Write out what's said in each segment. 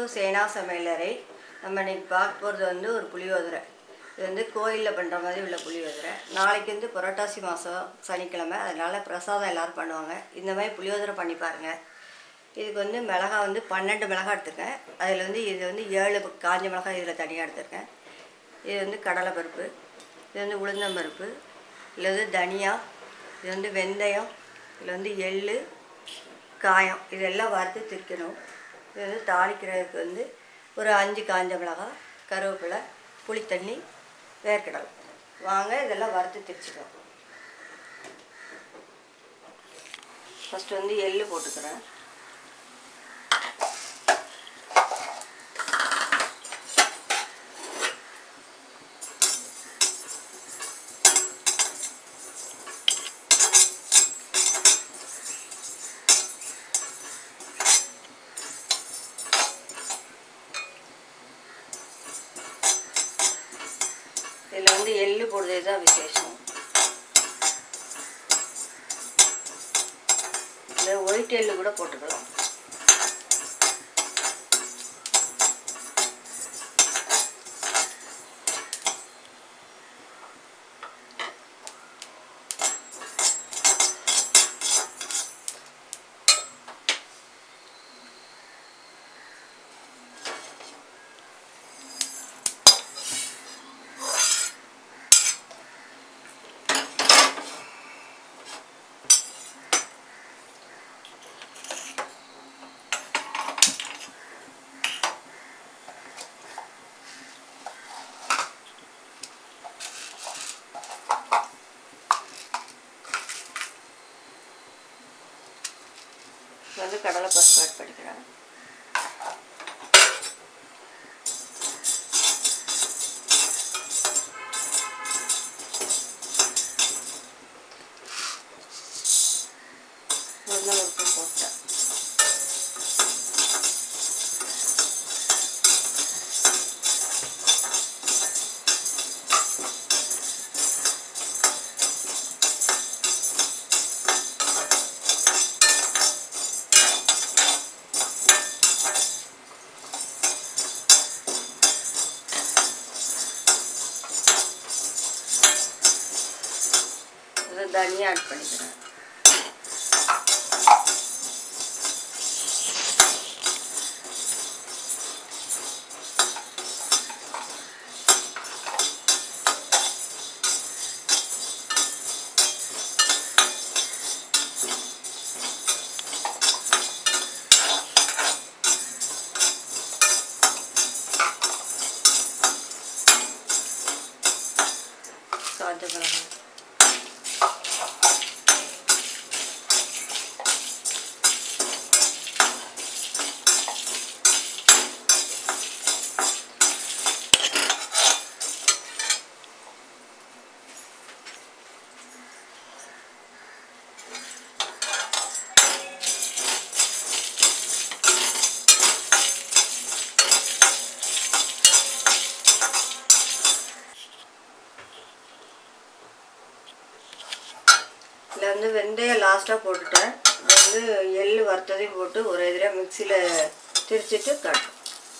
to சேனா சமையலறை நம்ம இன்னைக்கு பார்க்க போகிறது வந்து ஒரு புளியோதரை இது வந்து கோயிலில் பண்ணுற மாதிரி உள்ள புளியோதரை நாளைக்கு வந்து புரட்டாசி மாதம் சனிக்கிழமை அதனால் பிரசாதம் எல்லோரும் பண்ணுவாங்க இந்த மாதிரி புளியோதரை பண்ணி பாருங்கள் இதுக்கு வந்து மிளகா வந்து பன்னெண்டு மிளகா எடுத்துருக்கேன் அதில் வந்து இது வந்து ஏழு காஞ்ச மிளகாய் இதில் தனியாக எடுத்திருக்கேன் இது வந்து கடலைப்பருப்பு இது வந்து உளுந்தம்பருப்பு இதில் வந்து தனியா இது வந்து வெந்தயம் இதில் வந்து எள் காயம் இதெல்லாம் வறுத்து திரிக்கணும் இது வந்து தாளிக்கிறதுக்கு வந்து ஒரு அஞ்சு காஞ்ச மிளகாய் கருவேப்பிலை புளித்தண்ணி வேர்க்கடலை வாங்க இதெல்லாம் வறுத்து திரிச்சுக்கலாம் ஃபஸ்ட்டு வந்து எள் போட்டுக்கிறேன் இதில் வந்து எள்ளு போடுறது தான் விசேஷம் இதில் ஒயிட் எள்ளு கூட போட்டுக்கலாம் இது வந்து கடலை பருப்பு ஆட் பண்ணிக்கிறேன் உளுந்தம்பருப்பு போட்டேன் இதில் தனியாக ஆட் பண்ணிக்கிறேன் காஞ்ச மிளகாய் இதில் வந்து வெந்தயம் லாஸ்ட்டாக போட்டுட்டேன் இது வந்து எள் வறுத்ததையும் போட்டு ஒரு எதிராக மிக்சியில் திரிச்சிட்டு காட்டும்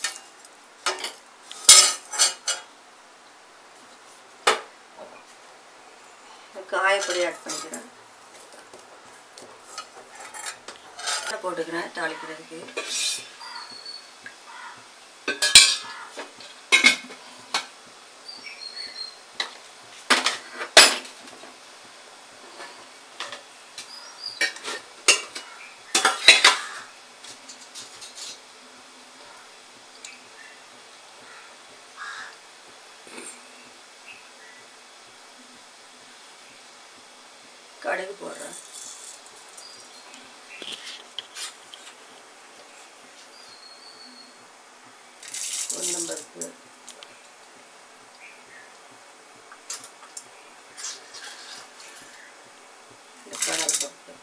காயப்பொடி ஆட் பண்ணிக்கிறேன் போட்டுக்கிறேன் தாளிக்கிறதுக்கு கடுகு போடுறேன் உளுந்தம்பருப்பு இந்த கடலைப்பருப்பு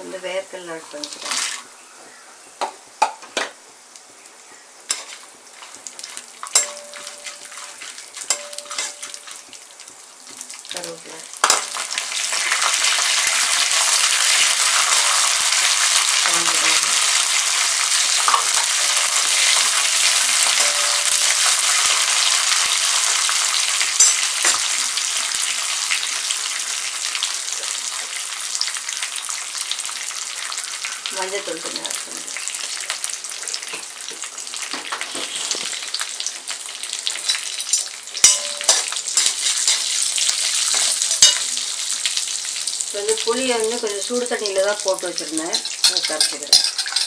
வந்து வேர்க்கல் ஆட் பண்ணிக்கிறேன் கருவேப்பிலை காஞ்ச மிளகாய் மஞ்சத்தூள் கொஞ்சம் ஆட் பண்ணுறேன் இப்போ வந்து புளியை வந்து கொஞ்சம் சூடு தண்ணியில் தான் போட்டு வச்சுருந்தேன் அதை கரைச்சிக்கிறேன்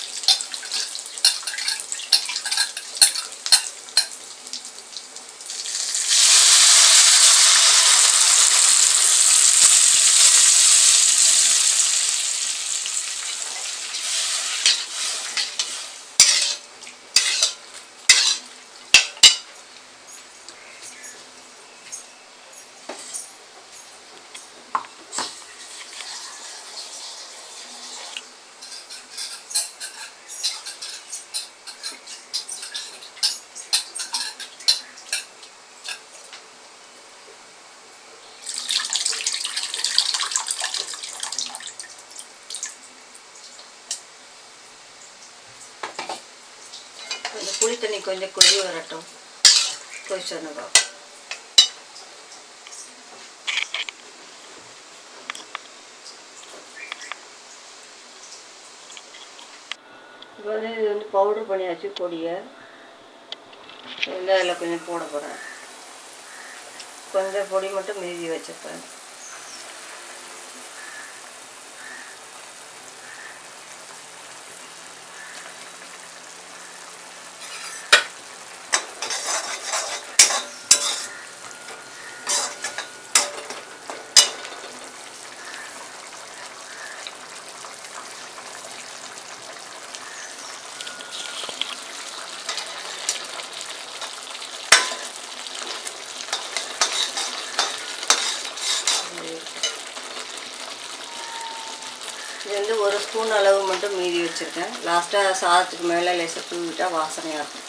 அந்த புளி தண்ணி கொஞ்சம் கொதி வரட்டும் கொதிச்சோன்னு பார்ப்போம் இப்போ வந்து இது வந்து பவுடர் பண்ணியாச்சு பொடியை வந்து அதில் கொஞ்சம் போட போகிறேன் கொஞ்சம் பொடி மட்டும் மீதி வச்சுப்பேன் இது வந்து ஒரு ஸ்பூன் அளவு மட்டும் மீதி வச்சுருக்கேன் லாஸ்ட்டாக சாதத்துக்கு மேலே லேசாக தூவிட்டால் வாசனையாக இருக்கும்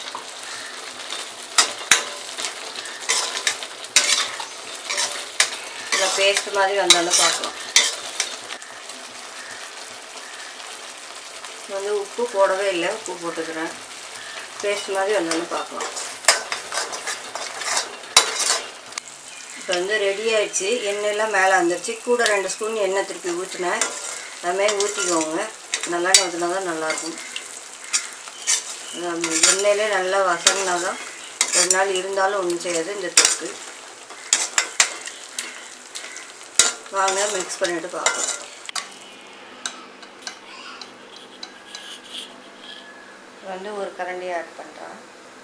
இதில் பேஸ்ட் மாதிரி வந்தாலும் பார்க்கலாம் வந்து உப்பு போடவே இல்லை உப்பு போட்டுக்கிறேன் பேஸ்ட் மாதிரி வந்தாலும் பார்க்கலாம் இப்போ வந்து ரெடி ஆயிடுச்சு எண்ணெயெல்லாம் மேலே வந்துருச்சு கூட ரெண்டு ஸ்பூன் எண்ணெய் திருப்பி ஊற்றினேன் அதுமாதிரி ஊற்றிக்கோங்க நல்லெண்ணெய் ஊற்றினா தான் நல்லாயிருக்கும் நம்ம எண்ணெயிலே நல்லா வசங்கினா தான் ரெண்டு நாள் இருந்தாலும் ஒன்றும் செய்யாது இந்த தொக்கு வாங்க மிக்ஸ் பண்ணிவிட்டு பார்க்கலாம் வந்து ஒரு கரண்டி ஆட் பண்ணுறேன்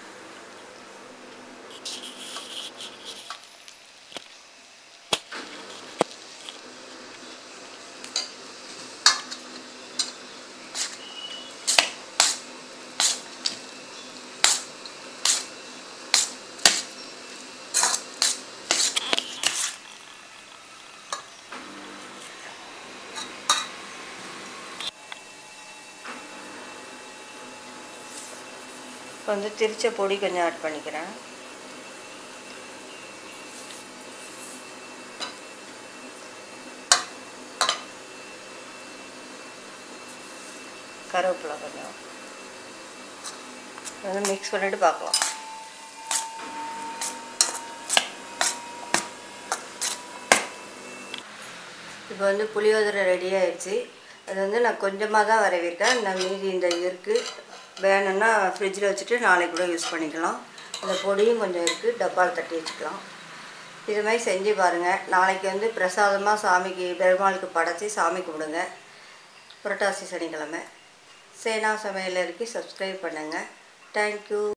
இப்போ வந்து திரிச்ச பொடி கொஞ்சம் ஆட் பண்ணிக்கிறேன் கருவேப்பிலை கொஞ்சம் வந்து மிக்ஸ் பண்ணிட்டு பார்க்கலாம் இப்போ வந்து புளியோதரை ரெடி ஆயிடுச்சு அது வந்து நான் கொஞ்சமாக தான் வரவிருக்கேன் நான் மீதி இந்த இருக்குது வேணும்னா ஃப்ரிட்ஜில் வச்சுட்டு நாளைக்கு கூட யூஸ் பண்ணிக்கலாம் இந்த பொடியும் கொஞ்சம் இருக்குது டப்பாவில் தட்டி வச்சுக்கலாம் இது மாதிரி செஞ்சு பாருங்கள் நாளைக்கு வந்து பிரசாதமாக சாமிக்கு பெருமாளுக்கு படைச்சி சாமி கும்பிடுங்க புரட்டாசி சனிக்கிழமை சேனா சமையலருக்கு சப்ஸ்கிரைப் பண்ணுங்கள் தேங்க்யூ